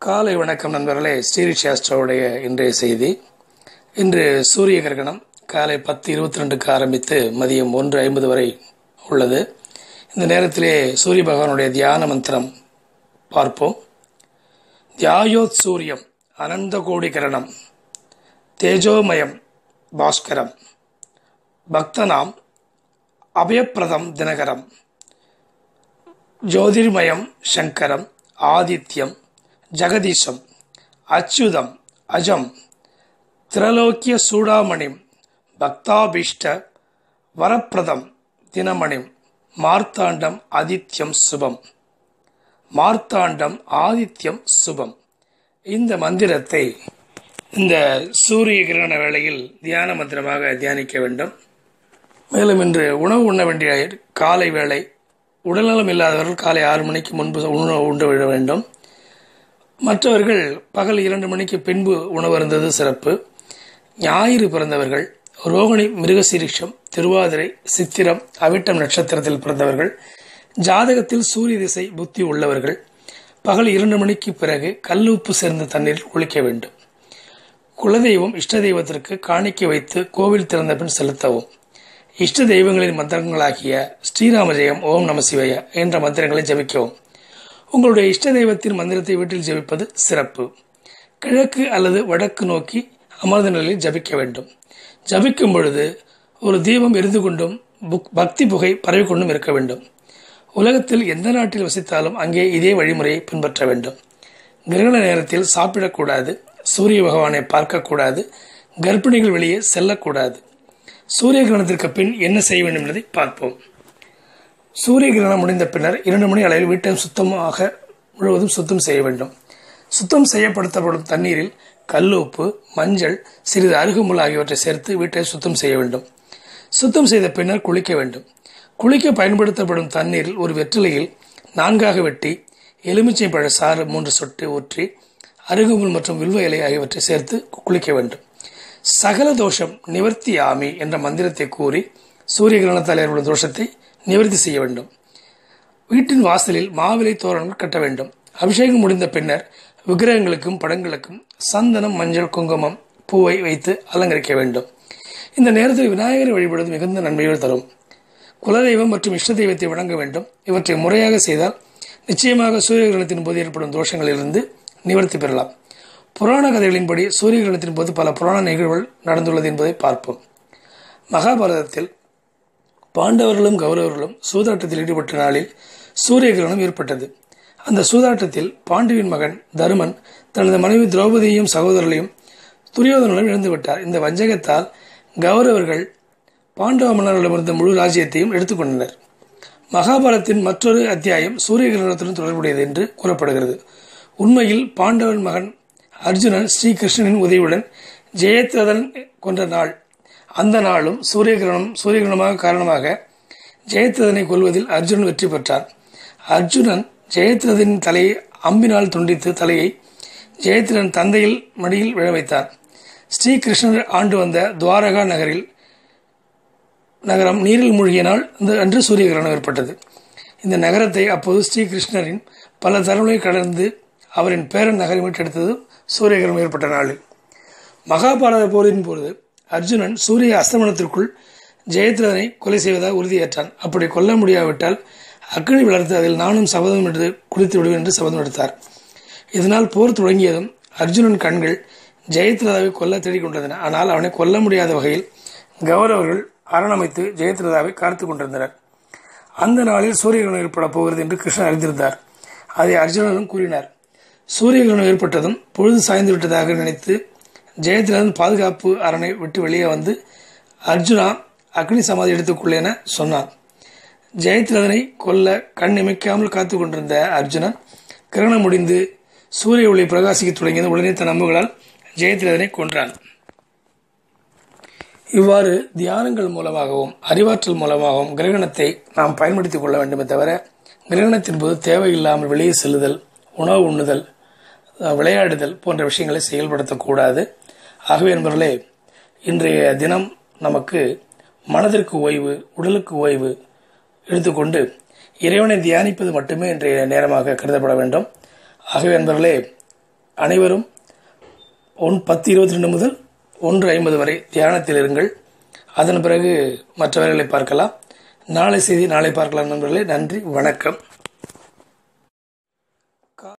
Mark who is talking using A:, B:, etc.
A: காலை வணக்கம் நண்பர்களே ஸ்ரீரிஷ் ஆஸ்ட்ரோவுடைய இன்றைய செய்தி இன்று சூரிய கிரகணம் காலை பத்து இருபத்தி ரெண்டுக்கு ஆரம்பித்து மதியம் ஒன்று ஐம்பது வரை உள்ளது இந்த நேரத்திலே சூரிய பகவானுடைய தியான மந்திரம் பார்ப்போம் தியாயோத் சூரியம் அனந்த கோடி கிரணம் தேஜோமயம் பாஸ்கரம் பக்தனாம் அபயப்பிரதம் தினகரம் ஜோதிர்மயம் சங்கரம் ஆதித்யம் ஜெகதீஷம் அச்சுதம் அஜம் திரலோக்கிய சூடாமணிம் பக்தாபீஷ்ட வரப்பிரதம் தினமணிம் மார்த்தாண்டம் ஆதித்யம் சுபம் மார்த்தாண்டம் ஆதித்யம் சுபம் இந்த மந்திரத்தை இந்த சூரிய கிரகண வேளையில் தியான மந்திரமாக தியானிக்க வேண்டும் மேலும் இன்று உணவு உண்ண வேண்டிய காலை வேளை உடல்நலம் இல்லாதவர்கள் காலை ஆறு மணிக்கு முன்பு உணவு உண்டு விட வேண்டும் மற்றவர்கள் பகல் இரண்டு மணிக்கு பின்பு உணவு இருந்தது சிறப்பு ஞாயிறு பிறந்தவர்கள் ரோகிணி மிருகசீரிஷம் திருவாதிரை சித்திரம் அவிட்டம் நட்சத்திரத்தில் பிறந்தவர்கள் ஜாதகத்தில் சூரிய திசை புத்தி உள்ளவர்கள் பகல் இரண்டு மணிக்கு பிறகு கல்லுப்பு சேர்ந்த தண்ணீரில் குளிக்க வேண்டும் குலதெய்வம் இஷ்ட தெய்வத்திற்கு காணிக்கை வைத்து கோவில் திறந்த பின் செலுத்தவும் இஷ்ட தெய்வங்களின் மந்திரங்களாகிய ஸ்ரீராம ஜெயம் ஓம் நம சிவய என்ற மந்திரங்களை ஜபிக்கவும் உங்களுடைய இஷ்ட தெய்வத்தின் மந்திரத்தை வீட்டில் ஜபிப்பது சிறப்பு கிழக்கு அல்லது வடக்கு நோக்கி அமர்ந்த நிலையில் ஜபிக்க வேண்டும் ஜபிக்கும் பொழுது ஒரு தீபம் எரிந்து கொண்டும் பக்தி புகை பரவி கொண்டும் இருக்க வேண்டும் உலகத்தில் எந்த நாட்டில் வசித்தாலும் அங்கே இதே வழிமுறையை பின்பற்ற வேண்டும் கிரகண நேரத்தில் சாப்பிடக்கூடாது சூரிய பகவானை பார்க்கக்கூடாது கர்ப்பிணிகள் வெளியே செல்லக்கூடாது சூரிய கிரகணத்திற்கு பின் என்ன செய்ய வேண்டும் என்பதை பார்ப்போம் சூரிய கிரகணம் முடிந்த பின்னர் இரண்டு மணி அளவில் வீட்டை சுத்தமாக முழுவதும் சுத்தம் செய்ய வேண்டும் சுத்தம் செய்யப்படுத்தப்படும் தண்ணீரில் கல்லுப்பு மஞ்சள் சிறிது அருகுமுள் ஆகியவற்றை சேர்த்து வீட்டை சுத்தம் செய்ய வேண்டும் சுத்தம் செய்த பின்னர் குளிக்க வேண்டும் குளிக்க பயன்படுத்தப்படும் தண்ணீரில் ஒரு வெற்றிலையில் நான்காக வெட்டி எலுமிச்சை பழ சாறு மூன்று சொட்டு ஊற்றி அருகுமுள் மற்றும் வில்வ இலை ஆகியவற்றை சேர்த்து குளிக்க வேண்டும் சகல தோஷம் நிவர்த்தி ஆமி என்ற மந்திரத்தை கூறி சூரிய கிரகணத்தால் ஏற்படும் தோஷத்தை நிவர்த்தி செய்ய வேண்டும் வீட்டின் வாசலில் மாவிலை தோரணங்கள் கட்ட வேண்டும் அபிஷேகம் முடிந்த பின்னர் விக்கிரகங்களுக்கும் படங்களுக்கும் சந்தனம் மஞ்சள் குங்குமம் பூவை வைத்து அலங்கரிக்க வேண்டும் இந்த நேரத்தில் விநாயகரை வழிபடுவது மிகுந்த நன்மைகள் தரும் குலதெய்வம் மற்றும் இஷ்ட தெய்வத்தை வணங்க வேண்டும் இவற்றை முறையாக செய்தால் நிச்சயமாக சூரிய கிரகணத்தின் போது ஏற்படும் தோஷங்களிலிருந்து நிவர்த்தி பெறலாம் புராண கதைகளின்படி சூரிய கிரகணத்தின் போது பல புராண நிகழ்வுகள் நடந்துள்ளது என்பதை பார்ப்போம் மகாபாரதத்தில் பாண்டவர்களும் கௌரவர்களும் சூதாட்டத்தில் ஈடுபட்ட நாளில் சூரிய கிரகணம் ஏற்பட்டது அந்த சூதாட்டத்தில் பாண்டுவின் மகன் தருமன் தனது மனைவி திரௌபதியையும் சகோதரர்களையும் துரியோதனுடன் இழந்துவிட்டார் இந்த வஞ்சகத்தால் கௌரவர்கள் பாண்டவ மன்னர்களிடமிருந்த முழு ராஜ்யத்தையும் எடுத்துக்கொண்டனர் மகாபாரதத்தின் மற்றொரு அத்தியாயம் சூரிய கிரகணத்துடன் தொடர்புடையது என்று கூறப்படுகிறது உண்மையில் பாண்டவன் மகன் அர்ஜுனன் ஸ்ரீகிருஷ்ணனின் உதவியுடன் ஜெயத்ரதன் கொன்ற நாள் அந்த நாளும் சூரிய கிரகணம் சூரிய கிரகணமாக காரணமாக ஜெயத்ரதனை கொல்வதில் அர்ஜுனன் வெற்றி பெற்றான் அர்ஜுனன் ஜெயத்ரதனின் தலையை அம்பினால் துண்டித்து தலையை ஜெயத்ரதன் தந்தையில் மடியில் விழ வைத்தான் ஸ்ரீகிருஷ்ணர் ஆண்டு வந்த துவாரகா நகரில் நகரம் நீரில் மூழ்கியனால் அன்று சூரிய கிரகணம் ஏற்பட்டது இந்த நகரத்தை அப்போது ஸ்ரீகிருஷ்ணரின் பல தரவுகளை கடந்து அவரின் பேரன் நகரை மீட்டெடுத்தது சூரிய கிரகணம் ஏற்பட்ட நாளில் மகாபாரத போரின் போது அர்ஜுனன் சூரிய அஸ்தமனத்திற்குள் ஜெயத்ரதனை கொலை செய்வதாக உறுதியேற்றான் அப்படி கொல்ல முடியாவிட்டால் அக்னி வளர்த்து அதில் நானும் சபதம் எடுத்து குளித்து விடுவேன் என்று சபதம் எடுத்தார் இதனால் போர் தொடங்கியதும் அர்ஜுனன் கண்கள் ஜெயத்ரதாவை கொல்ல தேடிக்கொண்டிருந்தன ஆனால் அவனை கொல்ல முடியாத வகையில் கௌரவர்கள் அரணமைத்து ஜெயத்ரதாவை காத்து கொண்டிருந்தனர் அந்த நாளில் சூரிய கிரகணம் ஏற்பட போகிறது என்று கிருஷ்ணன் அறிந்திருந்தார் அதை அர்ஜுனனும் கூறினார் சூரிய கிரகணம் ஏற்பட்டதும் பொழுது சாய்ந்து விட்டதாக நினைத்து ஜெயத்ரதன் பாதுகாப்பு அரணை விட்டு வெளியே வந்து அர்ஜுனா அக்னி சமாதி எடுத்துக்கொள்ள என சொன்னான் ஜெயத்ரதனை கொல்ல கண் இமைக்காமல் காத்து கொண்டிருந்த அர்ஜுனன் கிரகணம் முடிந்து சூரிய ஒளி பிரகாசிக்க தொடங்கியது உடனே தன் அம்புகளால் ஜெயத்ரதனை கொன்றான் இவ்வாறு தியானங்கள் மூலமாகவும் அறிவாற்றல் மூலமாகவும் கிரகணத்தை நாம் பயன்படுத்திக் கொள்ள வேண்டுமே தவிர கிரகணத்தின் போது தேவையில்லாமல் வெளியே செல்லுதல் உணவு உண்ணுதல் விளையாடுதல் போன்ற விஷயங்களை செயல்படுத்தக்கூடாது ஆகவே என்பவர்களே இன்றைய தினம் நமக்கு மனதிற்கு ஓய்வு உடலுக்கு ஓய்வு எடுத்துக்கொண்டு இறைவனை தியானிப்பது மட்டுமே இன்றைய நேரமாக கருதப்பட வேண்டும் ஆகவே நண்பர்களே அனைவரும் ஒன் பத்து இருபத்தி ரெண்டு முதல் ஒன்று ஐம்பது வரை தியானத்தில் இருங்கள் அதன் பிறகு மற்ற வேலைகளை பார்க்கலாம் நாளை செய்தி நாளை பார்க்கலாம் நண்பர்களே நன்றி வணக்கம்